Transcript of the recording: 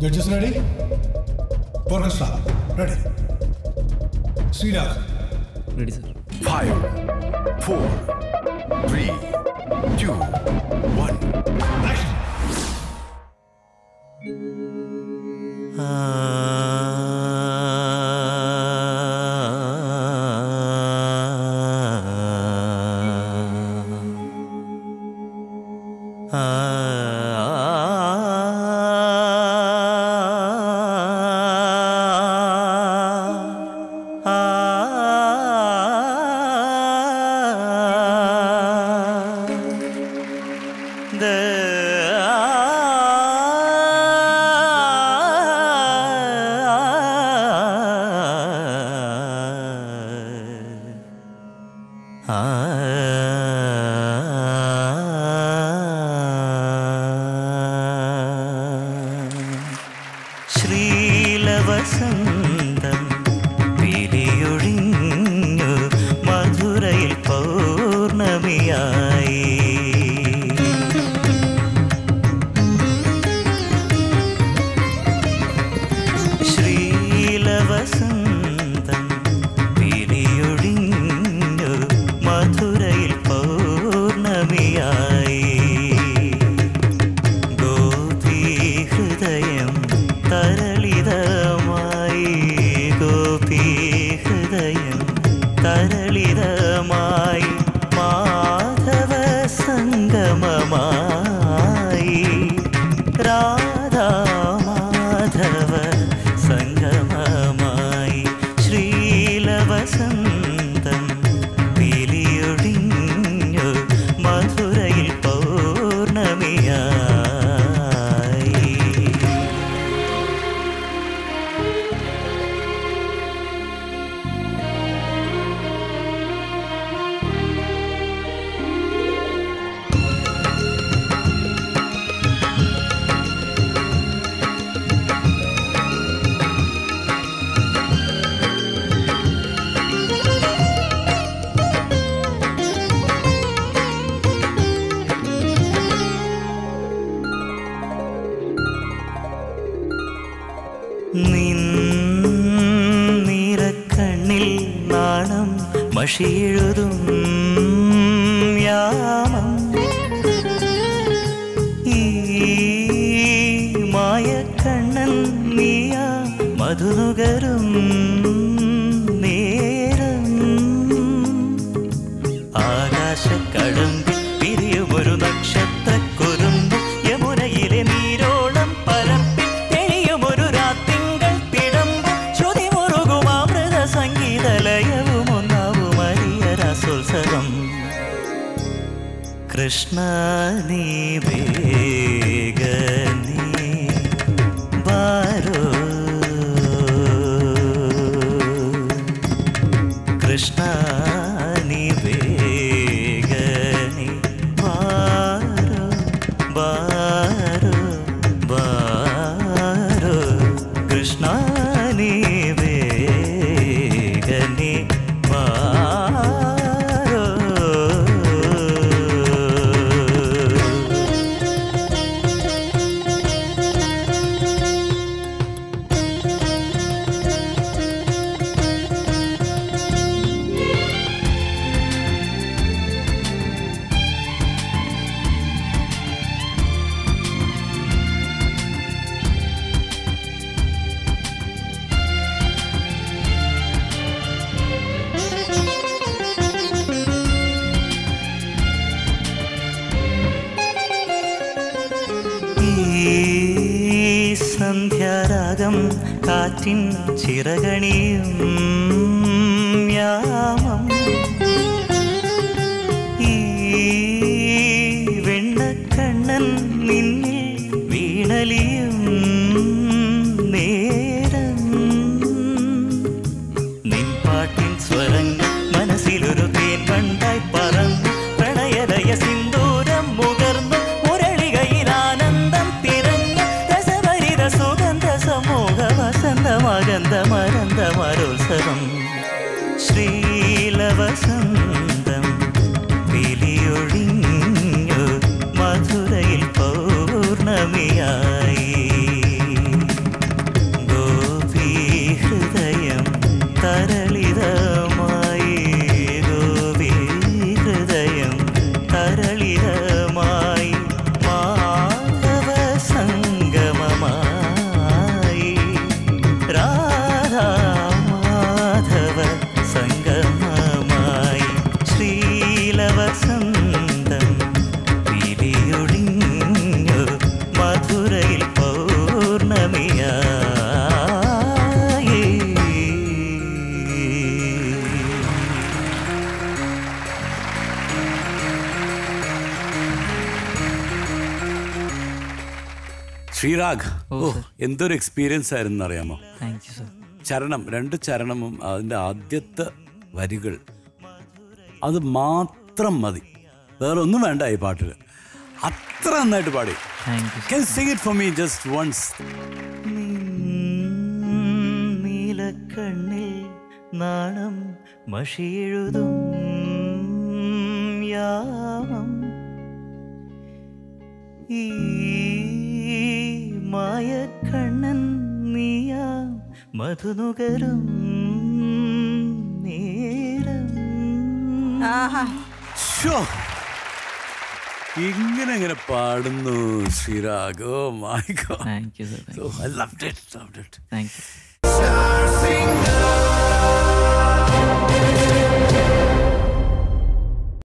Judges ready? Orchestra ready. Sriram. Ready sir Five, four, three, two, one. Action. ശ്രീലവസന്തം പിരിയൊഴിഞ്ഞു മധുരയിൽ പൗർണമിയായി ശ്രീലവസന്തം പിരിയൊഴിഞ്ഞു മധുരയിൽ പൗർണമിയായി ഗോപീഹൃദയം തരളിതമായി ഗോപീഹൃദയം തരളിതമായി മാധവ സംഗമമായി രാധാ മാധവ സംഗമമായി ശ്രീലവസന്തം പിലിയൊഴിഞ്ഞു മധുരയിൽ പൗർണമിയായി നിറക്കണ്ണിൽ നാണം മഷിയെഴുതും യാമം ഈ മായക്കണ്ണൻ നീയ മധുനുകരും നേരം ആകാശക്കടമ്പിൽ പിരിയുമൊരു നക്ഷത്രക്കുറുമ്പ് യമുനയിലെ നീരോളം പരപ്പിൽ തെളിയുമൊരു രാത്തിങ്കൾ തിടമ്പ് ശ്രുതി മുറുകും അമൃത സംഗീതലയവും ഒന്നാവും അരിയ രസോത്സവം കൃഷ്ണ നീ വേഗനീ ബാരോ കൃഷ്ണ നീ വേഗനീ ബാരോ ബാരോ ബാരോ കൃഷ്ണ നീ വേഗനീ ബാരോ ഈ സന്ധ്യാരാഗം കാറ്റിൻ ചിറകണിയും യാമം ഈ വെണ്ണക്കണ്ണൻ നിന്നിൽ വീണലിയും നേരം നിൻ പാട്ടിൻ സ്വരങ്ങൾ മനസ്സിലൊരു തേൻ കണ്ടായി പറന്നു പ്രണയലയ സിന്ദൂരം മുകർന്നു മുരളികയിൽ ആനന്ദം തിരഞ്ഞു രസഭരിത സുഗന്ധ സമൂഹ വസന്തമകന്ത മരന്ത മരോത്സവം ശ്രീലവസന്തം പിലിയൊഴിഞ്ഞു മധുരയിൽ പൗർണമിയായി ശ്രീരാഗ് ഓ എന്തൊരു എക്സ്പീരിയൻസ് ആയിരുന്നു അറിയാമോ താങ്ക് യു സർ ചരണം രണ്ട് ചരണമും അതിൻ്റെ ആദ്യത്തെ വരികൾ അത് മാത്രം മതി വേറെ ഒന്നും വേണ്ട ഈ പാട്ടിൽ അത്ര നന്നായിട്ട് പാടി thank you Can you sing it for me just once? നീലക്കണ്ണിൽ നാണം മഷിയെഴുതും യാമം ഈ മായക്കണ്ണൻ നീയാ മധുനുകരും നേരം Sure. ഇങ്ങനെ ഇങ്ങനെ പാടുന്നു Sreerag oh my God thank you sir So I loved it, loved it. Thank U